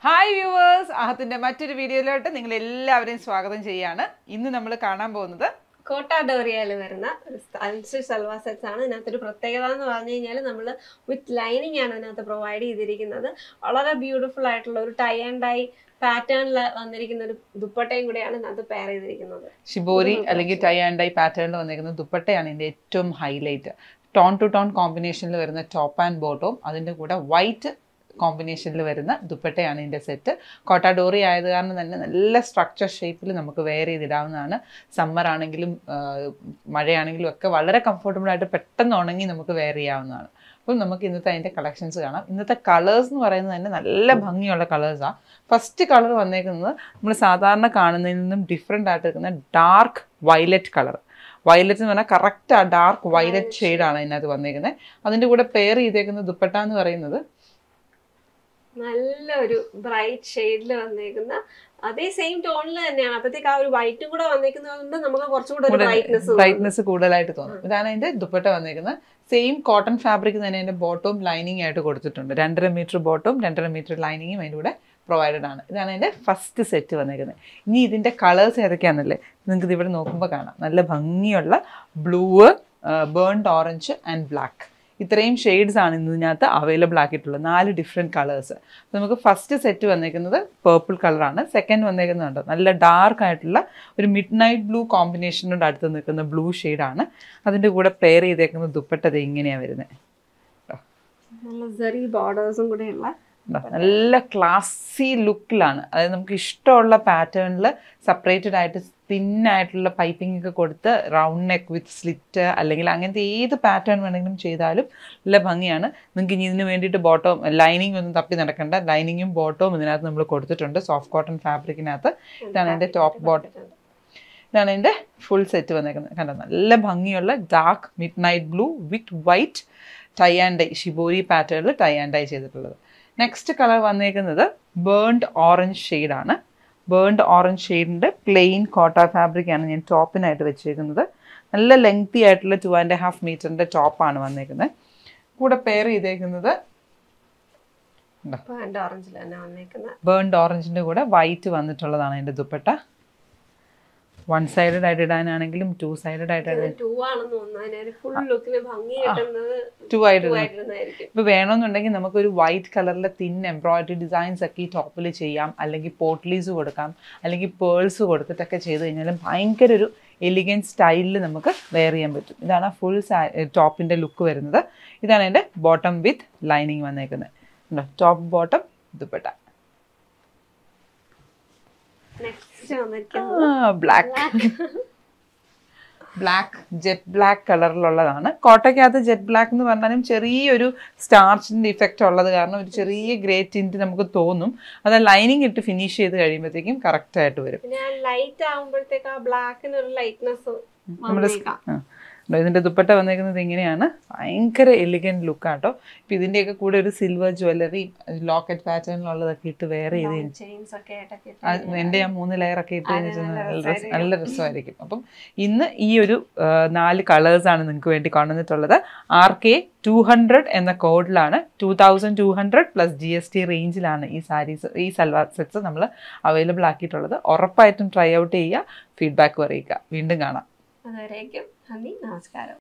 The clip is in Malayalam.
ഹായ് വ്യൂവേഴ്സ് അഹത്തിന്റെ മറ്റൊരു വീഡിയോയിലോട്ട് നിങ്ങൾ എല്ലാവരെയും സ്വാഗതം ചെയ്യാണ് ഇന്ന് നമ്മൾ കാണാൻ പോകുന്നത് കോട്ട ഡോറിയയിൽ വരുന്ന ഒരു അൻസി സൽവാർ സെറ്റ്സ് ആണ് ഇതിനകത്തൊരു പ്രത്യേകത എന്ന് പറഞ്ഞു കഴിഞ്ഞാൽ നമ്മൾ വിത്ത് ലൈനിങ് ആണ് ഇതിനകത്ത് പ്രൊവൈഡ് ചെയ്തിരിക്കുന്നത് വളരെ ബ്യൂട്ടിഫുൾ ആയിട്ടുള്ള ഒരു ടൈ ആൻഡ് ഡൈ പാറ്റേണിൽ വന്നിരിക്കുന്ന ഒരു ദുപ്പട്ടയും കൂടെയാണ് ഇതിനകത്ത് പെയർ ചെയ്തിരിക്കുന്നത് ഷിബോരി അല്ലെങ്കിൽ ടൈ ആൻഡ് ഡൈ പാറ്റേണിൽ വന്നിരിക്കുന്ന ദുപ്പട്ടയാണ് ഇതിന്റെ ഏറ്റവും ഹൈലൈറ്റ് ടോൺ ടു ടോൺ കോമ്പിനേഷനിൽ വരുന്ന ടോപ്പ് ആൻഡ് ബോട്ടവും അതിന്റെ കൂടെ വൈറ്റ് കോമ്പിനേഷനിൽ വരുന്ന ദുപ്പട്ടയാണ് ഇതിന്റെ സെറ്റ് കോട്ടാഡോറി ആയത് കാരണം തന്നെ നല്ല സ്ട്രക്ചർ ഷേപ്പിൽ നമുക്ക് വെയർ ചെയ്തിടാവുന്നതാണ് സമ്മർ ആണെങ്കിലും ആ, മഴയാണെങ്കിലും ഒക്കെ വളരെ കംഫർട്ടബിൾ ആയിട്ട് പെട്ടെന്ന് ഉണങ്ങി നമുക്ക് വെയർ ചെയ്യാവുന്നതാണ് അപ്പം നമുക്ക് ഇന്നത്തെ അതിൻ്റെ കളക്ഷൻസ് കാണാം ഇന്നത്തെ കളേഴ്സ് എന്ന് പറയുന്നത് തന്നെ നല്ല ഭംഗിയുള്ള കളേഴ്സാണ് ഫസ്റ്റ് കളർ വന്നേക്കുന്നത് നമ്മൾ സാധാരണ കാണുന്നതിൽ നിന്നും ഡിഫറെൻ്റ് ആയിട്ട് നിൽക്കുന്ന ഡാർക്ക് വയലറ്റ് കളർ വയലറ്റ് എന്ന് പറഞ്ഞാൽ കറക്റ്റ് ആ ഡാർക്ക് വയലറ്റ് ഷെയ്ഡാണ് ഇതിനകത്ത് വന്നേക്കുന്നത് അതിൻ്റെ കൂടെ പെയർ ചെയ്തേക്കുന്ന ദുപ്പട്ട എന്ന് പറയുന്നത് നല്ലൊരു ബ്രൈറ്റ് ഷെയ്ഡിൽ വന്നേക്കുന്ന അതേ സെയിം ടോണിൽ തന്നെയാണ് അപ്പത്തേക്ക് ആ ഒരു വൈറ്റും കൂടെ വന്നേക്കുന്നത് കൊണ്ട് നമുക്ക് കുറച്ചും കൂടെ ഒരു ബ്രൈറ്റ്നെസ് ബ്രൈറ്റ്നെസ് കൂടുതലായിട്ട് തോന്നും ഇതാണ് അതിന്റെ ദുപ്പട്ട വന്നേക്കുന്നത് സെയിം കോട്ടൺ ഫാബ്രിക് തന്നെ അതിന്റെ ബോട്ടവും ലൈനിങ് ആയിട്ട് കൊടുത്തിട്ടുണ്ട് രണ്ടര മീറ്റർ ബോട്ടവും രണ്ടര മീറ്റർ ലൈനിങ്ങും അതിൻ്റെ കൂടെ പ്രൊവൈഡഡ് ആണ് ഇതാണ് അതിന്റെ ഫസ്റ്റ് സെറ്റ് വന്നേക്കുന്നത് ഇനി ഇതിന്റെ കളേഴ്സ് ഏതൊക്കെയാണെന്നല്ലേ നിങ്ങൾക്ക് ഇത് ഇവിടെ നോക്കുമ്പോൾ കാണാം നല്ല ഭംഗിയുള്ള blue burnt orange and black ഇത്രയും ഷെയ്ഡ്സ് ആണ് ഇതിനകത്ത് അവൈലബിൾ ആക്കിയിട്ടുള്ളത് നാല് ഡിഫറെൻറ്റ് കളേഴ്സ് നമുക്ക് ഫസ്റ്റ് സെറ്റ് വന്നേക്കുന്നത് പേർപ്പിൾ കളറാണ് സെക്കൻഡ് വന്നേക്കുന്നുണ്ട് നല്ല ഡാർക്ക് ആയിട്ടുള്ള ഒരു മിഡ് നൈറ്റ് ബ്ലൂ കോമ്പിനേഷനോട് അടുത്ത് നിൽക്കുന്ന ബ്ലൂ ഷെയ്ഡാണ് അതിൻ്റെ കൂടെ പെയർ ചെയ്തേക്കുന്ന ദുപ്പട്ടത് ഇങ്ങനെയാണ് വരുന്നത് നല്ല സെറി ബോർഡേഴ്സും കൂടെയുള്ള നല്ല ക്ലാസി ലുക്കിലാണ് അതായത് നമുക്ക് ഇഷ്ടമുള്ള പാറ്റേണിൽ സെപ്പറേറ്റഡ് ആയിട്ട് തിന്നായിട്ടുള്ള പൈപ്പിംഗ് ഒക്കെ കൊടുത്ത് റൗണ്ട് നെക്ക് വിത്ത് സ്ലിറ്റ് അല്ലെങ്കിൽ അങ്ങനത്തെ ഏത് പാറ്റേൺ വേണമെങ്കിലും ചെയ്താലും നല്ല ഭംഗിയാണ് നിങ്ങൾക്ക് ഇനി ഇതിന് വേണ്ടിയിട്ട് ബോട്ടം ലൈനിങ് ഒന്നും തപ്പി നടക്കണ്ട ലൈനിങ്ങും ബോട്ടവും ഇതിനകത്ത് നമ്മൾ കൊടുത്തിട്ടുണ്ട് സോഫ്റ്റ് കോട്ടൺ ഫാബ്രിക്കിനകത്ത് ഇതാണ് എൻ്റെ ടോപ്പ് ബോട്ടം ഇതാണ് എൻ്റെ ഫുൾ സെറ്റ് വന്നേക്കുന്നത് കണ്ടോ നല്ല ഭംഗിയുള്ള dark midnight blue with white tie and dye shibori പാറ്റേണിൽ ടൈ ആൻഡ് ഡൈ ചെയ്തിട്ടുള്ളത് നെക്സ്റ്റ് കളർ വന്നേക്കുന്നത് ബേൺഡ് ഓറഞ്ച് ഷെയ്ഡാണ് ബേൺഡ് ഓറഞ്ച് ഷെയ്ഡിൻ്റെ പ്ലെയിൻ കോട്ട ഫാബ്രിക്കാണ് ഞാൻ ടോപ്പിനായിട്ട് വെച്ചേക്കുന്നത് നല്ല ലെങ്തി ആയിട്ടുള്ള ടു ആൻഡ് ഹാഫ് മീറ്ററിൻ്റെ ടോപ്പാണ് വന്നേക്കുന്നത് കൂടെ പെയർ ചെയ്തേക്കുന്നത് പാൻറ് ഓറഞ്ചിൽ തന്നെ വന്നേക്കുന്ന ബേൺഡ് ഓറഞ്ചിൻ്റെ കൂടെ വൈറ്റ് വന്നിട്ടുള്ളതാണ് എൻ്റെ ദുപ്പട്ട വൺ സൈഡഡ് ആയിട്ട് ഇടാനാണെങ്കിലും ടു സൈഡഡ് ആയിട്ട് ഇടാൻ ടൂ ആണെന്ന് തോന്നുന്നു അതിനൊരു ഫുൾ ലുക്കിന് ഭംഗി കിട്ടുന്നത് ടു ആയിട്ട് ടൂ ഇടാൻ ആയിട്ടിരുന്നായിരിക്കും ഇപ്പോൾ വേണമെന്നുണ്ടെങ്കിൽ നമുക്കൊരു വൈറ്റ് കളറിലെ തിൻ എംബ്രോയിഡറി ഡിസൈൻസ് ഒക്കെ ഈ ടോപ്പിൽ ചെയ്യാം അല്ലെങ്കിൽ പോട്ട്ലീസ് കൊടുക്കാം അല്ലെങ്കിൽ പേൾസ് കൊടുത്തിട്ടൊക്കെ ചെയ്ത് കഴിഞ്ഞാലും ഭയങ്കര ഒരു എലിഗൻ സ്റ്റൈലിൽ നമുക്ക് വെയർ ചെയ്യാൻ പറ്റും ഇതാണ് ഫുൾ ടോപ്പിൻ്റെ ലുക്ക് വരുന്നത് ഇതാണ് എൻ്റെ ബോട്ടം വിത്ത് ലൈനിങ് വന്നേക്കുന്നത് ടോപ്പ് ബോട്ടം ദുപ്പട്ട നെക്സ്റ്റ് വന്നിരിക്കുന്നത് ബ്ലാക്ക് ബ്ലാക്ക് ജെറ്റ് ബ്ലാക്ക് കളറിലുള്ളതാണ് കോട്ടയ്ക്കകത്ത് ജെറ്റ് ബ്ലാക്ക് എന്ന് പറഞ്ഞാലും ചെറിയൊരു സ്റ്റാർച്ചിൻ്റെ ഇഫക്റ്റ് ഉള്ളത് കാരണം ഒരു ചെറിയ ഗ്രേ ടിൻറ്റ് നമുക്ക് തോന്നും അത് ലൈനിങ് ഇട്ട് ഫിനിഷ് ചെയ്ത് കഴിയുമ്പോഴത്തേക്കും കറക്റ്റ് ആയിട്ട് വരും പിന്നെ ആ ലൈറ്റ് ആകുമ്പോഴത്തേക്ക് ആ ബ്ലാക്കിന് ഒരു ലൈറ്റ്നെസ് നമ്മുടെ ആ. ഉണ്ടോ? ഇതിന്റെ ദുപ്പട്ട വന്നേക്കുന്നത് ഇങ്ങനെയാണ് ഭയങ്കര എലിഗൻറ്റ് ലുക്കാട്ടോ ഇപ്പം ഇതിൻ്റെയൊക്കെ കൂടെ ഒരു സിൽവർ ജ്വല്ലറി ലോക്കറ്റ് പാറ്റേണിലുള്ളതൊക്കെ ഇട്ട് വേറെ ചെയ്ത് കഴിഞ്ഞാൽ ചെയിൻസ് ഒക്കെ ആയിട്ടൊക്കെ ഇട്ട് ആ, എൻ്റെ ആ മൂന്ന് ലെയറൊക്കെ ഇട്ട് കഴിഞ്ഞിട്ട് നല്ല നല്ല രസം- രസമായിരിക്കും. നല്ല രസമായിരിക്കും അപ്പം ഇന്ന് ഈ ഒരു ആ, നാല് കളേഴ്സാണ് നിങ്ങൾക്ക് വേണ്ടി കൊണ്ടുവന്നിട്ടുള്ളത് ആർ കെ ടു ഹൺഡ്രഡ് എന്ന കോഡിലാണ് two thousand two hundred plus G S T റേഞ്ചിലാണ് ഈ സാരീസ് ഈ സൽവാർ സെറ്റ്സ് നമ്മൾ അവൈലബിൾ ആക്കിയിട്ടുള്ളത് ഉറപ്പായിട്ടും ട്രൈ ഔട്ട് ചെയ്യുക ഫീഡ്ബാക്ക് അറിയിക്കുക വീണ്ടും കാണാം അതുവരേക്കും നന്ദി നമസ്കാരം